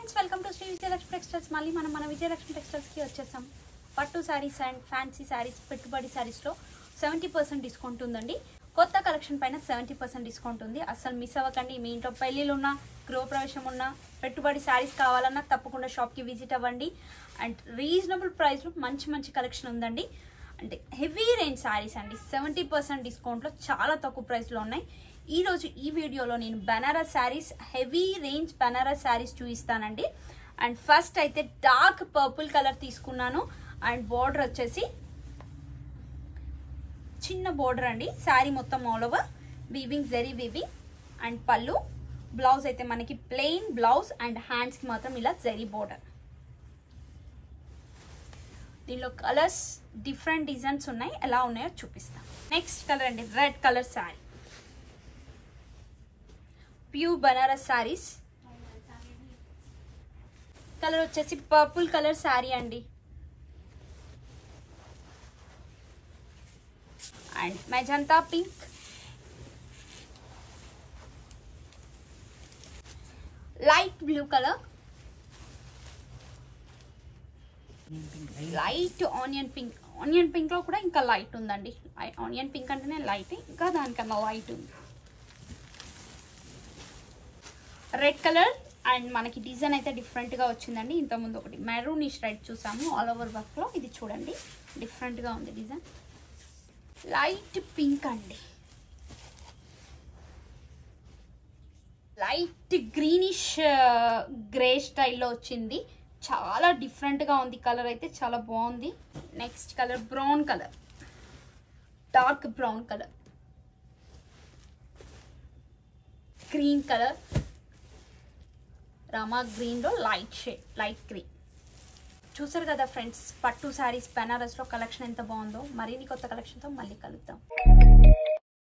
friends welcome to Sri Vijayalakshmi textiles మళ్ళీ మనం మన విజయలక్ష్మి టెక్స్టైల్స్కి వచ్చేసాం పట్టు శారీస్ అండ్ ఫ్యాన్సీ శారీస్ పెట్టుబడి శారీస్లో సెవెంటీ పర్సెంట్ డిస్కౌంట్ ఉందండి కొత్త కలెక్షన్ పైన సెవెంటీ పర్సెంట్ డిస్కౌంట్ ఉంది అసలు మిస్ అవ్వకండి మీ ఇంట్లో పెళ్ళిళ్ళు ఉన్నా గృహప్రవేశం ఉన్నా పెట్టుబడి శారీస్ కావాలన్నా తప్పకుండా షాప్కి విజిట్ అవ్వండి అండ్ రీజనబుల్ ప్రైస్లో మంచి మంచి కలెక్షన్ ఉందండి అంటే హెవీ రేంజ్ శారీస్ అండి సెవెంటీ పర్సెంట్ డిస్కౌంట్లో చాలా తక్కువ ప్రైస్లో ఉన్నాయి ఈ రోజు ఈ వీడియోలో నేను బనారస్ శారీస్ హెవీ రేంజ్ బనారస్ శారీస్ చూపిస్తానండి అండ్ ఫస్ట్ అయితే డార్క్ పర్పుల్ కలర్ తీసుకున్నాను అండ్ బార్డర్ వచ్చేసి చిన్న బార్డర్ అండి శారీ మొత్తం all over weaving zari weaving and పళ్ళు బ్లౌజ్ అయితే మనకి ప్లెయిన్ బ్లౌజ్ అండ్ హ్యాండ్స్కి మాత్రం ఇలా జెరీ బార్డర్ దీనిలో కలర్స్ డిఫరెంట్ డిజైన్స్ ఉన్నాయి ఎలా ఉన్నాయో చూపిస్తాం నెక్స్ట్ కలర్ అండి red colour sari pure Banaras saris colour వచ్చేసి పర్పుల్ కలర్ శారీ అండి and magenta pink light blue colour light onion pink onion pink లో కూడా ఇంకా లైట్ ఉందండి ఆనియన్ పింక్ అంటేనే లైట్ ఇంకా దానికన్నా లైట్ ఉంది రెడ్ కలర్ అండ్ మనకి డిజైన్ అయితే డిఫరెంట్గా వచ్చిందండి ఇంతకుముందు ఒకటి మెరూనిష్ రెడ్ చూసాము ఆల్ ఓవర్ వర్క్లో ఇది చూడండి డిఫరెంట్గా ఉంది డిజైన్ లైట్ పింక్ అండి లైట్ గ్రీనిష్ గ్రే స్టైల్లో వచ్చింది చాలా డిఫరెంట్గా ఉంది కలర్ అయితే చాలా బాగుంది next colour brown colour dark brown colour green colour Rama గ్రీన్లో లైట్ షేడ్ లైట్ గ్రీన్ చూసారు కదా ఫ్రెండ్స్ పట్టు శారీస్ బెనారస్లో కలెక్షన్ ఎంత బాగుందో మరిన్ని కొత్త కలెక్షన్తో మళ్ళీ కలుద్దాం